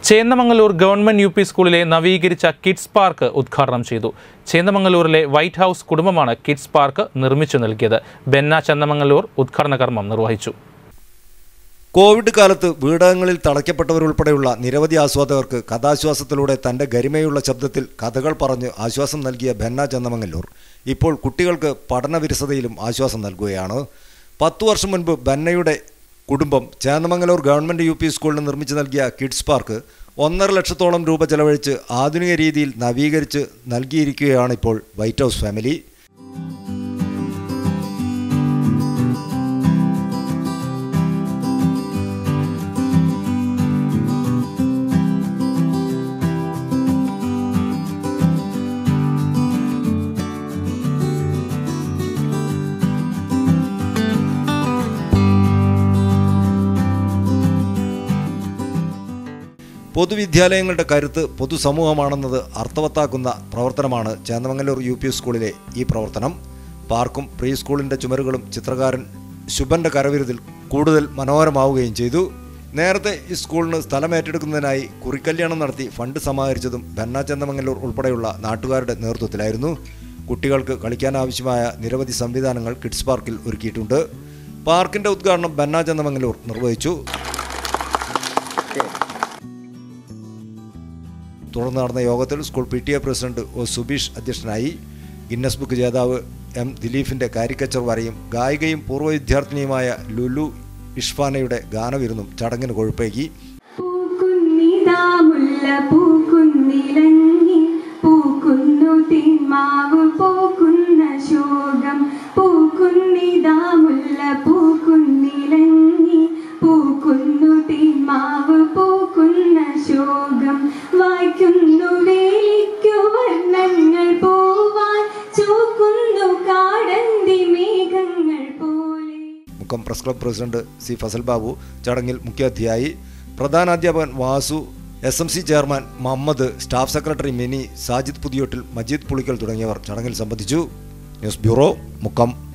Chennamangalur government U P സ്കൂളിലെ നവീകരിച്ച kids park ഉദ്ഘാടനം ചെയ്തു ചേന്നമംഗലൂരിലെ വൈറ്റ് ഹൗസ് കുടുംബമാണ് കിഡ്സ് പാർക്ക് നിർമ്മിച്ചു നൽകിയത് ബെന്ന ചന്ദമംഗലൂർ ഉദ്ഘാടന കർമ്മം നിർവഹിച്ചു കോവിഡ് കാലത്ത് വീടകങ്ങളിൽ തളയ്ക്കപ്പെട്ടവരുൾപ്പെടെയുള്ള നിരവധി ആസ്വാദകർക്ക് കഥാശ്വാസത്തിലൂടെ തന്റെ ഗരിമയുള്ള ശബ്ദത്തിൽ കഥകൾ പറഞ്ഞ് ആശ്വാസം നൽകിയ ബെന്ന ചന്ദമംഗല്ലൂർ ഇപ്പോൾ കുട്ടികൾക്ക് പഠന വിരസതയിലും ആശ്വാസം നൽകുകയാണ് പത്തു വർഷം മുൻപ് ബന്നയുടെ കുടുംബം ചേന്നമംഗലൂർ ഗവൺമെൻറ് യു പി സ്കൂളിന് നിർമ്മിച്ചു നൽകിയ കിഡ്സ് പാർക്ക് ഒന്നര ലക്ഷത്തോളം രൂപ ചെലവഴിച്ച് ആധുനിക രീതിയിൽ നവീകരിച്ച് നൽകിയിരിക്കുകയാണ് ഇപ്പോൾ വൈറ്റ് ഹൗസ് ഫാമിലി പൊതുവിദ്യാലയങ്ങളുടെ കരുത്ത് പൊതുസമൂഹമാണെന്നത് അർത്ഥവത്താക്കുന്ന പ്രവർത്തനമാണ് ചേന്നമംഗലൂർ യു പി സ്കൂളിലെ ഈ പ്രവർത്തനം പാർക്കും പ്രീ സ്കൂളിൻ്റെ ചുമരുകളും ചിത്രകാരൻ ശുഭൻ്റെ കരവിരുതിൽ കൂടുതൽ മനോഹരമാവുകയും ചെയ്തു നേരത്തെ ഈ സ്കൂളിന് സ്ഥലം ഏറ്റെടുക്കുന്നതിനായി കുറിക്കല്യാണം നടത്തി ഫണ്ട് സമാഹരിച്ചതും ബന്ന ചന്ദമംഗലൂർ ഉൾപ്പെടെയുള്ള നാട്ടുകാരുടെ നേതൃത്വത്തിലായിരുന്നു കുട്ടികൾക്ക് കളിക്കാൻ ആവശ്യമായ നിരവധി സംവിധാനങ്ങൾ കിഡ്സ് പാർക്കിൽ ഒരുക്കിയിട്ടുണ്ട് പാർക്കിന്റെ ഉദ്ഘാടനം ബന്ന ചന്ദമംഗലൂർ നിർവഹിച്ചു തുടർന്ന് നടന്ന യോഗത്തിൽ school P T A president O Subeesh അധ്യക്ഷനായി ഗിന്നസ് ബുക്ക് ജേതാവ് എം ദിലീപിന്റെ കാരിക്കച്ചർ വരയും ഗായികയും പൂർവ്വ വിദ്യാർത്ഥിനിയുമായ ലുലു ഇഷ്ഫാനയുടെ ഗാനവിരുന്നും ചടങ്ങിന് കൊഴുപ്പേകി പൂക്കുന്നിതാ മുല്ല പൂക്കുന്നിലങ്ങി പൂക്കുന്നു തിന്മാവ് പൂക്കുന്ന ശോകം പൂക്കുന്നിതാ മുല്ല പൂക്കുന്നിലങ്ങി പൂക്കുന്നു തിന്മാവ് പൂക്കുന്ന ശോകം വായിക്കുന്നു വേലിക്കു വർണ്ണങ്ങൾ പോവാൻ ചോക്കുന്നു കാടന്തി മേഘങ്ങൾ പോലെ Mukkam press club president C Fazal Babu ചടങ്ങിൽ മുഖ്യാതിഥിയായി പ്രധാനാധ്യാപകൻ Vasu S M C chairman Muhammad staff secretary Mini Sajid Puthiyottil Majeed Pulikkal തുടങ്ങിയവർ ചടങ്ങിൽ സംബന്ധിച്ചു ന്യൂസ് ബ്യൂറോ മുക്കം